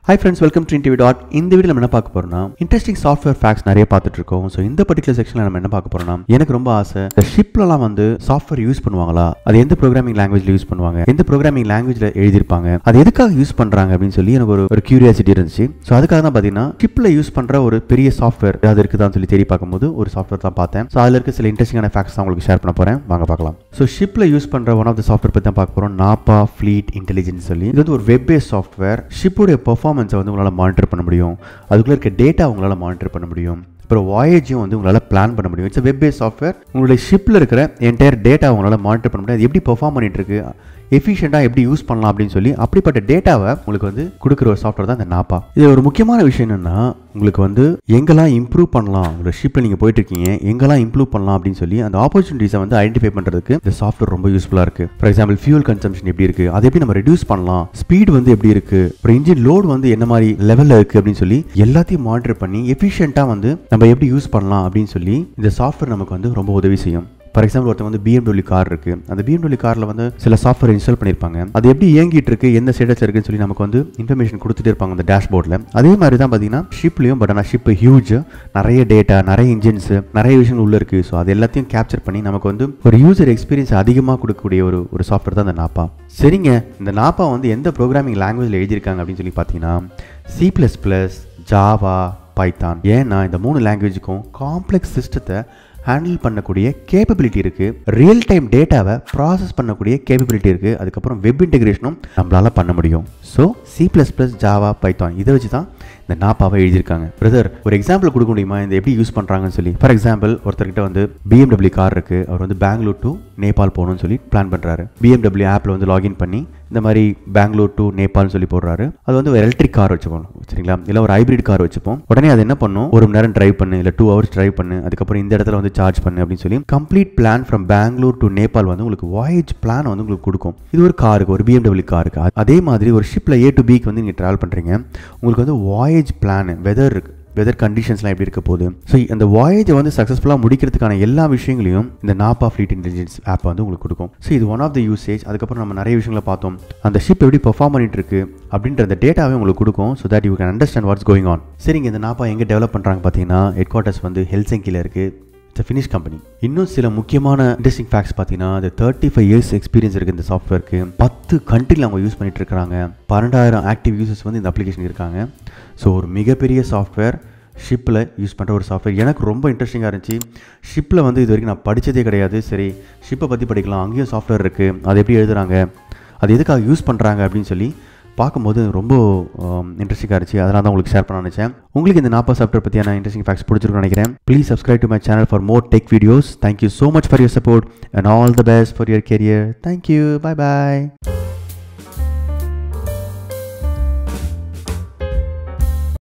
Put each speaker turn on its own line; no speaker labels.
high friends welcome to TV dot இந்த video நம்ம என்ன பார்க்க போறோம்னா இன்ட்ரெஸ்டிங் சாஃப்ட்வேர் ஃபேக்ஸ் நிறைய பார்த்துட்டு இருக்கோம் ஸோ இந்த பர்டிகுலர் செக்ஷனில் நம்ம என்ன பார்க்க போறோம்னா எனக்கு ரொம்ப ஆசை இந்த ஷிப்லலாம் வந்து சாஃப்ட்வேர் யூஸ் பண்ணுவாங்களா அது எந்த ப்ரோக்ராமிங் லாங்குவேஜ்ல யூஸ் பண்ணுவாங்க எந்த ப்ரோக்ராமிங் லாங்குவேஜ்ல எழுதியிருப்பாங்க அது எதுக்காக யூஸ் பண்றாங்க அப்படின்னு சொல்லி எனக்கு ஒரு ஒரு கியூரியாசிட்டி இருந்துச்சு ஸோ அதுக்காக தான் பார்த்தீங்கன்னா ஷிப்ல யூஸ் பண்ற ஒரு பெரிய சாஃப்ட்வேர் ஏதாவது இருக்குதான்னு சொல்லி தேடி பார்க்கும்போது ஒரு சாஃப்ட்வேர் தான் பார்த்தேன் ஸோ அதில் இருக்க சில இன்ட்ரெஸ்டிங்கான ஃபேக்ஸ் தான் உங்களுக்கு ஷேர் பண்ண போறேன் வாங்க பார்க்கலாம் ஸோ ஷிப்ல யூஸ் பண்ற ஒன் ஆஃப் த சாஃப்ட்வேர் பற்றி தான் பார்க்க போறோம் நாப்பா ஃப்ளீட் இன்டெலிஜென்ஸ் சொல்லி இது வந்து ஒரு வெப் பேஸ் சாஃப்ட்வேர் ஷிப்புடைய பெர்ஃபார்மன்ஸை வந்து உங்களால் மானிட்டர் பண்ண முடியும் அதுக்குள்ள இருக்க டேட்டா உங்களால் மானிட்டர் பண்ண முடியும் அப்புறம் வாயேஜும் வந்து உங்களால் பிளான் பண்ண முடியும் இட்ஸ் வெப் பேஸ் சாஃப்ட்வேர் உங்களுடைய ஷிப்பில் இருக்கிற என்டையர் டேட்டா உங்களால் மானிட்டர் பண்ண முடியும் அது எப்படி பெர்ஃபார்ம் பண்ணிட்டு இருக்கு எஃபிஷியண்டாக எப்படி யூஸ் பண்ணலாம் அப்படின்னு சொல்லி அப்படிப்பட்ட டேட்டாவை உங்களுக்கு வந்து கொடுக்குற ஒரு சாஃப்ட்வேர் தான் இந்த நாப்பா இது ஒரு முக்கியமான விஷயம் என்னன்னா உங்களுக்கு வந்து எங்கெல்லாம் இம்ப்ரூவ் பண்ணலாம் உங்களோட ஷிப்பில் நீங்கள் போயிட்டு இருக்கீங்க எங்கெல்லாம் இம்ப்ரூவ் பண்ணலாம் அப்படின்னு சொல்லி அந்த ஆப்பர்ச்சுனிட்டிஸை வந்து ஐடென்டிஃபை பண்ணுறதுக்கு இந்த சாஃப்ட்வேர் ரொம்ப யூஸ்ஃபுல்லாக இருக்குது ஃபார் எக்ஸாம்பிள் ஃபியூல் கன்சம்ஷன் எப்படி இருக்குது அதை எப்படி நம்ம ரெடியூஸ் பண்ணலாம் ஸ்பீட் வந்து எப்படி இருக்குது அப்புறம் இன்ஜின் லோடு வந்து என்ன மாதிரி லெவலில் இருக்குது அப்படின்னு சொல்லி எல்லாத்தையும் மானிட்டர் பண்ணி எஃபிஷியண்ட்டாக வந்து நம்ம எப்படி யூஸ் பண்ணலாம் அப்படின்னு சொல்லி இந்த சாஃப்ட்வேர் நமக்கு வந்து ரொம்ப உதவி செய்யும் ஃபார் எக்ஸாம்பிள் ஒருத்தவங்க வந்து பிஎம்டபிள்யூ கார் இருக்கு அந்த பிஎம்டபிள்யூ காரில் வந்து சில சாஃப்ட்வேர் இன்ஸ்டால் பண்ணியிருப்பாங்க அது எப்படி இயங்கிட்டு இருக்கு எந்த ஸ்டேட்டஸ் இருக்குன்னு சொல்லி நமக்கு வந்து இன்ஃபர்மேஷன் கொடுத்துட்டே இருப்பாங்க அந்த டேஷ்போர்டில் அதே மாதிரி தான் பார்த்தீங்கன்னா ஷிப்லையும் பட் ஆனால் ஷிப் ஹியூஜ் நிறைய டேட்டா நிறைய இன்ஜின்ஸ் நிறைய விஷயங்கள் உள்ள இருக்கு ஸோ அது எல்லாத்தையும் கேப்சர் பண்ணி நமக்கு வந்து ஒரு யூசர் எக்ஸ்பீரியன்ஸ் அதிகமாக கொடுக்கக்கூடிய ஒரு ஒரு சாஃப்ட்வேர் தான் இந்த நாப்பா சரிங்க இந்த நாப்பா வந்து எந்த ப்ரோக்ராமிங் லாங்குவேஜில் எழுதியிருக்காங்க அப்படின்னு சொல்லி பார்த்தீங்கன்னா C plus plus Java Python ஏன்னா இந்த மூணு லாங்குவேஜுக்கும் காம்ப்ளெக்ஸ் சிஸ்டத்தை ஹேண்டில் பண்ணக்கூடிய கேப்பபிலிட்டி இருக்குது ரியல் டைம் டேட்டாவை ப்ராசஸ் பண்ணக்கூடிய கேப்பபிலிட்டி இருக்குது அதுக்கப்புறம் வெப் இன்டெகிரேஷனும் நம்மளால் பண்ண முடியும் so C plus plus Java Python இதை வச்சு தான் இந்த நாப்பாவை எழுதியிருக்காங்க பிரதர் ஒரு எக்ஸாம்பிள் கொடுக்க முடியுமா இந்த எப்படி யூஸ் பண்ணுறாங்கன்னு சொல்லி ஃபார் எக்ஸாம்பிள் ஒருத்தர்கிட்ட வந்து பிஎம்டபிள்யூ கார் இருக்குது அவர் வந்து பெங்களூர் டு நேபாள் போகணும்னு சொல்லி பிளான் பண்ணுறாரு பிஎம்டபிள்யூ ஆப்பில் வந்து லாகின் பண்ணி இந்த மாதிரி பெங்களூர் டு நேபாள்னு சொல்லி போடுறாரு அது வந்து ஒரு எலக்ட்ரிக் கார் வச்சுக்கணும் சரிங்களா இல்லை ஒரு ஹைப்ரிட் கார் வச்சுப்போம் உடனே அது என்ன பண்ணும் ஒரு மணி நேரம் டிரைவ் பண்ணு இல்லை டூ ஹவர்ஸ் டிரைவ் பண்ணு அதுக்கப்புறம் இந்த இடத்துல வந்து சார்ஜ் பண்ணு அப்படின்னு சொல்லி complete plan from Bangalore to Nepal வந்து உங்களுக்கு வாயேஜ் பிளான் வந்து உங்களுக்கு கொடுக்கும் இது ஒரு காருக்கு ஒரு பிஎம்டபிள்யூ காருக்கு அதே மாதிரி ஒரு ஷிப்பில் ஏ டு பிக்கு வந்து நீங்கள் ட்ராவல் பண்ணுறீங்க உங்களுக்கு வந்து வாயேஜ் பிளான் வெதர் இருக்கு வெதர் கண்டிஷன்ஸ்லாம் எப்படி இருக்க போகுது ஸோ அந்த வாயேஜை வந்து சக்ஸஸ்ஃபுல்லாக முடிக்கிறதுக்கான எல்லா விஷயங்களையும் இந்த நாப்பா ஃப்ளீட் இன்டெலிஜென்ஸ் ஆப் வந்து உங்களுக்கு கொடுக்கும் ஸோ இது ஒன் ஆஃப் த யூசேஜ் அதுக்கப்புறம் நம்ம நிறைய விஷயங்களை பார்த்தோம் அந்த ஷிப் எப்படி பெர்ஃபார்ம் பண்ணிட்டு இருக்கு அப்படின்ற அந்த டேட்டாவே உங்களுக்கு கொடுக்கும் so that you can understand what's going on சரிங்க இந்த நாப்பா எங்கே டெவலப் பண்ணுறாங்க பார்த்தீங்கன்னா ஹெட் குவார்ட்டர்ஸ் வந்து ஹெல்சங்கியில் இருக்குது இட்ஸ் ஃபினிஷ் கம்பெனி இன்னும் சில முக்கியமான இன்ட்ரெஸ்டிங் ஃபேக்ட்ஸ் பார்த்தீங்கன்னா இந்த தேர்ட்டி ஃபைவ் இயர்ஸ் எக்ஸ்பீரியன்ஸ் இருக்குது இந்த சாஃப்ட்வேருக்கு பத்து கண்ட்ரியில் அவங்க யூஸ் பண்ணிட்டு இருக்காங்க பன்னெண்டாயிரம் ஆக்டிவ் யூசர்ஸ் வந்து இந்த அப்ளிகேஷன் இருக்காங்க ஸோ ஒரு மிகப்பெரிய சாஃப்ட்வேர் ஷிப்பில் யூஸ் பண்ணுற ஒரு சாஃப்ட்வேர் எனக்கு ரொம்ப இன்ட்ரெஸ்டிங்காக இருந்துச்சு ஷிப்பில் வந்து இது வரைக்கும் நான் படித்ததே கிடையாது சரி ஷிப்பை பற்றி படிக்கலாம் அங்கேயும் சாஃப்ட்வேர் இருக்குது அது எப்படி எழுதுறாங்க அது எதுக்காக யூஸ் பண்ணுறாங்க அப்படின்னு சொல்லி பார்க்கும்போது ரொம்ப இன்ட்ரெஸ்டிங்காக இருந்துச்சு அதனால தான் உங்களுக்கு ஷேர் பண்ண நினச்சேன் உங்களுக்கு இந்த நாப்பா சாஃப்ட்வேர் பற்றியான இன்ட்ரெஸ்டிங் ஃபேக்ட்ஸ் பிடிச்சிருக்குன்னு நினைக்கிறேன் please subscribe to my channel for more tech videos thank you so much for your support and all the best for your career thank you bye bye